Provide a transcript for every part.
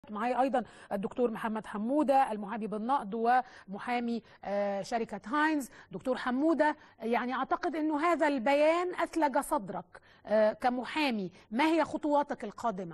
معي ايضا الدكتور محمد حموده المحامي بالنقد ومحامي آه، شركه هاينز دكتور حموده يعني اعتقد انه هذا البيان اثلج صدرك آه، كمحامي ما هي خطواتك القادمه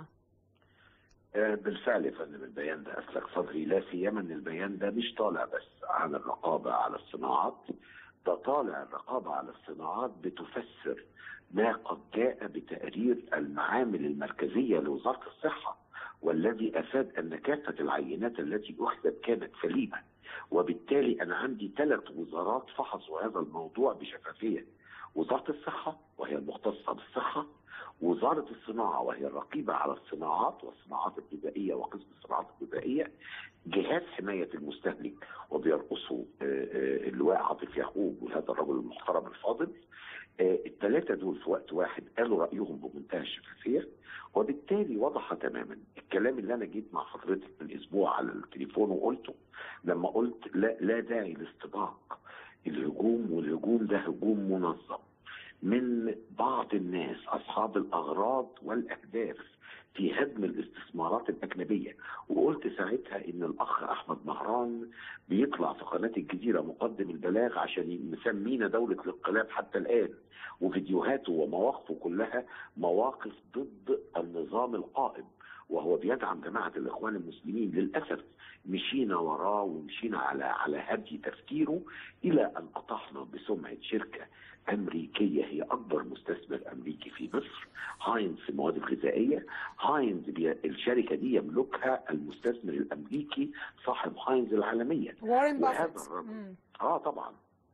آه، بالفعل يا فندم البيان ده اسلك صدري لا سيما ان البيان ده مش طالع بس عن الرقابه على الصناعات ده طالع الرقابه على الصناعات بتفسر ما قد جاء بتقرير المعامل المركزيه لوزاره الصحه والذي افاد ان كافه العينات التي اخذت كانت سليمه وبالتالي انا عندي ثلاث وزارات فحصوا هذا الموضوع بشفافيه وزاره الصحه وهي المختصه بالصحه وزاره الصناعه وهي الرقيبه على الصناعات والصناعات الغذائيه وقسم الصناعات الغذائيه جهاز حمايه المستهلك وبيرقصه آه، آه، اللواء عاطف يعقوب وهذا الرجل المحترم الفاضل آه، الثلاثه دول في وقت واحد قالوا رايهم بمنتهى الشفافيه وبالتالي وضح تماما الكلام اللي انا جيت مع حضرتك من اسبوع على التليفون وقلته لما قلت لا لا داعي لاستباق الهجوم والهجوم ده هجوم منظم من بعض الناس اصحاب الاغراض والاهداف في هدم الاستثمارات الاجنبيه وقلت ساعتها ان الاخ احمد مهران بيطلع في قناه الجزيره مقدم البلاغ عشان مسمينا دوله الانقلاب حتى الان وفيديوهاته ومواقفه كلها مواقف ضد النظام القائم وهو بيدعم جماعه الاخوان المسلمين للاسف مشينا وراه ومشينا على على هدي تفكيره الى ان اطحنا بسمعه شركه امريكيه هي اكبر مستثمر امريكي في مصر هاينز في المواد الغذائيه هاينز بي... الشركه دي يملكها المستثمر الامريكي صاحب هاينز العالميه وارن وهذا بافيت الرجل مم. اه طبعا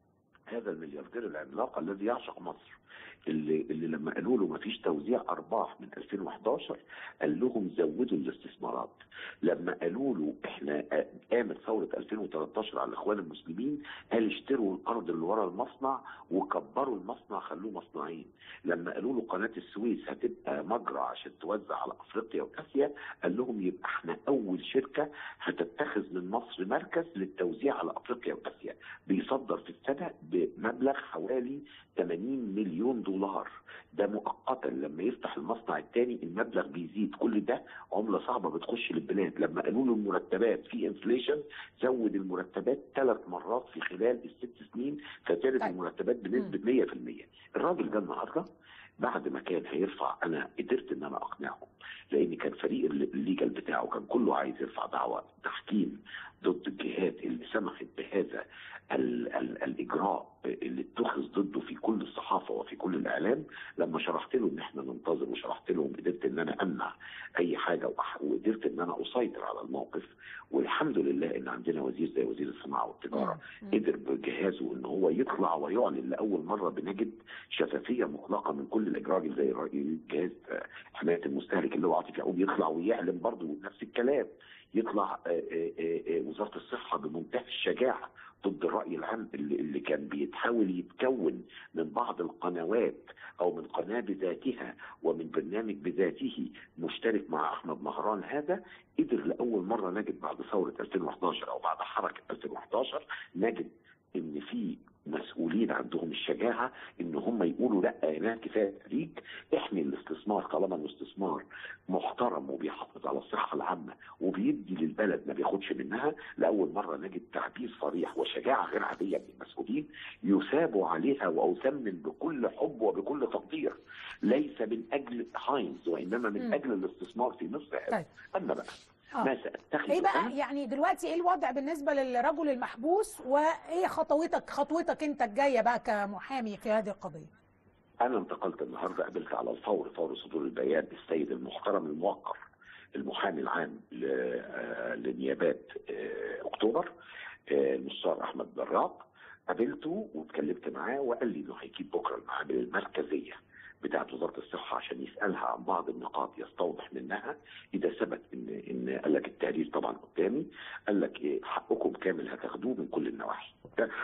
هذا الملياردير العملاق الذي يعشق مصر اللي اللي لما قالوا له ما فيش توزيع ارباح من 2011 قال لهم زودوا الاستثمارات لما قالوا له احنا آه، قامت ثوره 2013 على الاخوان المسلمين قال اشتروا الارض اللي ورا المصنع وكبروا المصنع خلوه مصنعين لما قالوا له قناه السويس هتبقى مجرى عشان توزع على افريقيا واسيا قال لهم يبقى احنا اول شركه هتتخذ من مصر مركز للتوزيع على افريقيا واسيا بيصدر في السنه بمبلغ حوالي 80 مليون دولار ده مؤقتا لما يفتح المصنع الثاني المبلغ بيزيد كل ده عمله صعبه بتخش للبلاد لما قالوا له المرتبات في انفليشن زود المرتبات ثلاث مرات في خلال الست سنين فزادت طيب. المرتبات بنسبه 100% الراجل ده النهارده بعد ما كان هيرفع انا قدرت ان انا اقنعهم لان كان فريق الل- الليجل بتاعه كان كله عايز يرفع دعوى تحكيم ضد الجهات اللي سمحت بهذا ال ال الاجراء اللي اتخذ ضده في كل الصحافه وفي كل الاعلام لما شرحت له ان احنا ننتظر وشرحت لهم قدرت ان انا امنع اي حاجه وأح- وقدرت ان انا اسيطر على الموقف والحمد لله ان عندنا وزير زي وزير الصناعه والتجاره مم. قدر بجهازه ان هو يطلع ويعلن لاول مره بنجد شفافيه مطلقه من كل الاجراء زي الرأي- جهاز آه، حمايه المستهلك اللي هو عاطف يعقوب يطلع ويعلن برضه نفس الكلام يطلع آه، آه، آه، آه، وزاره الصحه بمنتهى الشجاعه ضد الراي العام اللي, اللي كان بيتحاول يتكون من بعض القنوات او من قناه بذاتها ومن برنامج بذاته مشترك مع احمد مهران هذا قدر لاول مره نجد بعد ثوره 2011 او بعد حركه 2011 نجد ان في مسؤولين عندهم الشجاعه ان هم يقولوا لا يا ناس كفايه تهريج احمي الاستثمار طالما الاستثمار محترم وبيحافظ على الصحه العامه وبيدي للبلد ما بياخدش منها لاول مره نجد تعبير صريح وشجاعه غير عاديه من المسؤولين يثابوا عليها واثمن بكل حب وبكل تقدير ليس من اجل هاينز وانما من مم. اجل الاستثمار في مصر هذا طيب. اما بقى آه. ما ساتخذ ايه بقى أنا يعني دلوقتي ايه الوضع بالنسبه للرجل المحبوس وايه خطوتك خطوتك انت الجايه بقى كمحامي في هذه القضيه انا انتقلت النهارده قابلت على الفور فور صدور البيان السيد المحترم الموقر المحامي العام ل- آه، لنيابات آه، اكتوبر آه، المستشار احمد براق قابلته واتكلمت معاه وقال لي انه هيجيب بكره المعامل المركزيه بتاعت وزاره الصحه عشان يسالها عن بعض النقاط يستوضح منها اذا ثبت ان ان قال لك التقرير طبعا قدامي قال لك ايه حقكم كامل هتاخدوه من كل النواحي ده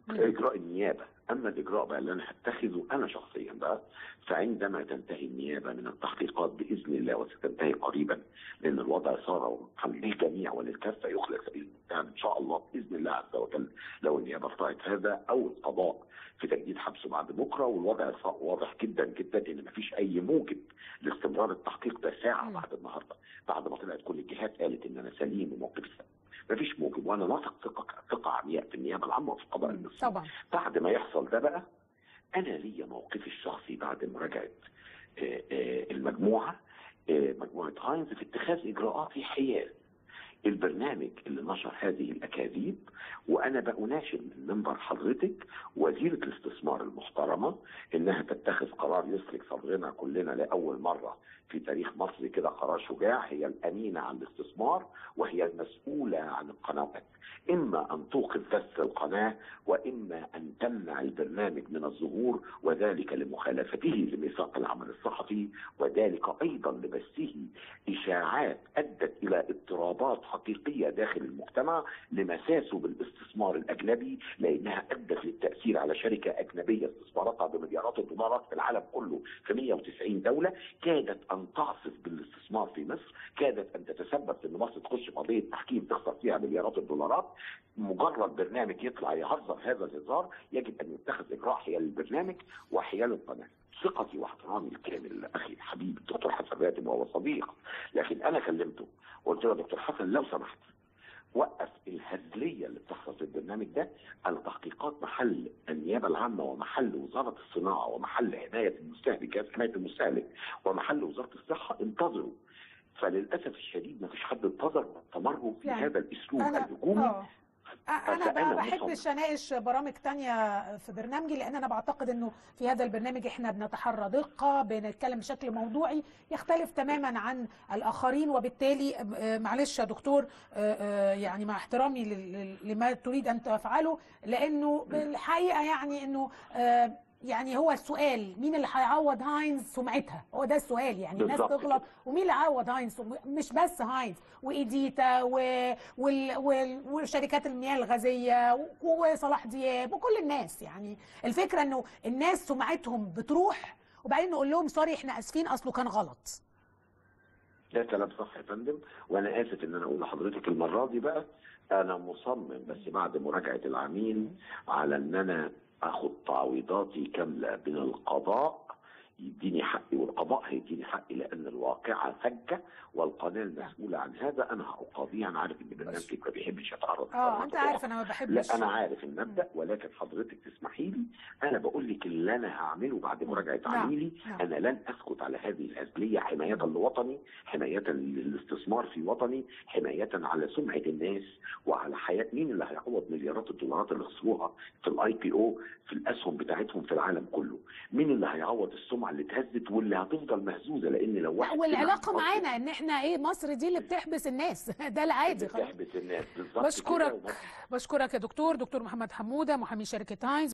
اجراء النيابه اما الاجراء بقى اللي انا هتخذه انا شخصيا بقى فعندما تنتهي النيابه من التحقيقات باذن الله وستنتهي قريبا لان الوضع صار للجميع وللكافه يخلق سبيل المتهم ان شاء الله باذن الله عز وجل لو النيابه افترضت هذا او القضاء في تجديد حبسه بعد بكره والوضع صار واضح جدا جدا ان مفيش اي موجب لاستمرار التحقيق ده ساعه مم. بعد النهارده بعد ما طلعت كل الجهات قالت ان انا سليم وموقفي سليم مفيش موجب وانا واثق ثقه ثقه عمياء في النيابه العامه وفي القضاء المصري طبعا بعد ما يحصل ده بقى انا ليا موقفي الشخصي بعد مراجعه آه، آه، المجموعه آه، مجموعه هاينز في اتخاذ اجراءات حيال البرنامج اللي نشر هذه الاكاذيب وانا بأناشد من منبر حضرتك وزيره الاستثمار المحترمه انها تتخذ قرار يسلك صدرنا كلنا لاول مره في تاريخ مصر كده قرار شجاع هي الامينه عن الاستثمار وهي المسؤوله عن القنوات اما ان توقف بث القناه واما ان تمنع البرنامج من الظهور وذلك لمخالفته لميثاق العمل الصحفي وذلك ايضا لبثه اشاعات ادت الى اضطرابات حقيقيه داخل المجتمع لمساسه بالاستثمار الاجنبي لانها ادت للتاثير على شركه اجنبيه استثماراتها بمليارات الدولارات في العالم كله في 190 دوله كادت ان تعصف بالاستثمار في مصر كادت ان تتسبب في ان مصر تخش في قضيه تحكيم تخسر فيها مليارات الدولارات مجرد برنامج يطلع يهزر هذا الهزار يجب ان يتخذ اجراء حيال البرنامج وحيال القناه ثقتي واحترامي الكامل لاخي حبيبي الدكتور حسن راتب وهو صديق لكن انا كلمته وقلت له يا دكتور حسن لو سمحت وقف الهزليه اللي بتحصل في البرنامج ده على تحقيقات محل النيابه العامه ومحل وزاره الصناعه ومحل حمايه المستهلك جهاز حمايه المستهلك ومحل وزاره الصحه انتظروا فللاسف الشديد ما فيش حد انتظر واستمروا في يعني هذا الاسلوب انا الهجومي اه انا فأنا ما بحبش مصمم. اناقش برامج تانية في برنامجي لان انا بعتقد انه في هذا البرنامج احنا بنتحرى دقه بنتكلم بشكل موضوعي يختلف تماما عن الاخرين وبالتالي آه، معلش يا دكتور آه، آه، يعني مع احترامي لل- لل- لما تريد ان تفعله لانه بالحقيقه يعني انه آه، يعني هو السؤال مين اللي هيعوض هاينز سمعتها هو ده السؤال يعني الناس بالظبط تغلط كده. ومين اللي عوض هاينز مش بس هاينز وايديتا و... وال... وال... وشركات المياه الغازيه و- وصلاح دياب وكل الناس يعني الفكره انه الناس سمعتهم بتروح وبعدين نقول لهم سوري احنا اسفين اصله كان غلط ده كلام صح يا فندم وانا اسف ان انا اقول لحضرتك المره دي بقى انا مصمم بس بعد مراجعه العميل على ان انا اخد تعويضاتي كامله من القضاء يديني حقي والقضاء هيديني حقي لان الواقعه فجه والقناه المسؤوله عن هذا انا هقاضيها انا عارف ان برنامجك ما بيحبش يتعرض اه للقضاء. انت عارف انا ما بحبش لا انا عارف المبدا ولكن حضرتك تسمحي لي انا بقول لك اللي انا هعمله بعد مراجعه نعم، عميلي نعم. انا لن اسكت على هذه الهزليه حمايه لوطني حمايه للاستثمار في وطني حمايه على سمعه الناس وعلى حياه مين اللي هيعوض مليارات الدولارات اللي خسروها في الاي بي او في الاسهم بتاعتهم في العالم كله مين اللي هيعوض السمعه اللي اتهزت واللي هتفضل مهزوزه لان لو لا واحد والعلاقه سمع مصر معانا ان احنا ايه مصر دي اللي بتحبس الناس ده العادي خلاص بتحبس الناس بالظبط كده بشكرك ومصر بشكرك يا دكتور دكتور محمد حموده محامي شركه هاينز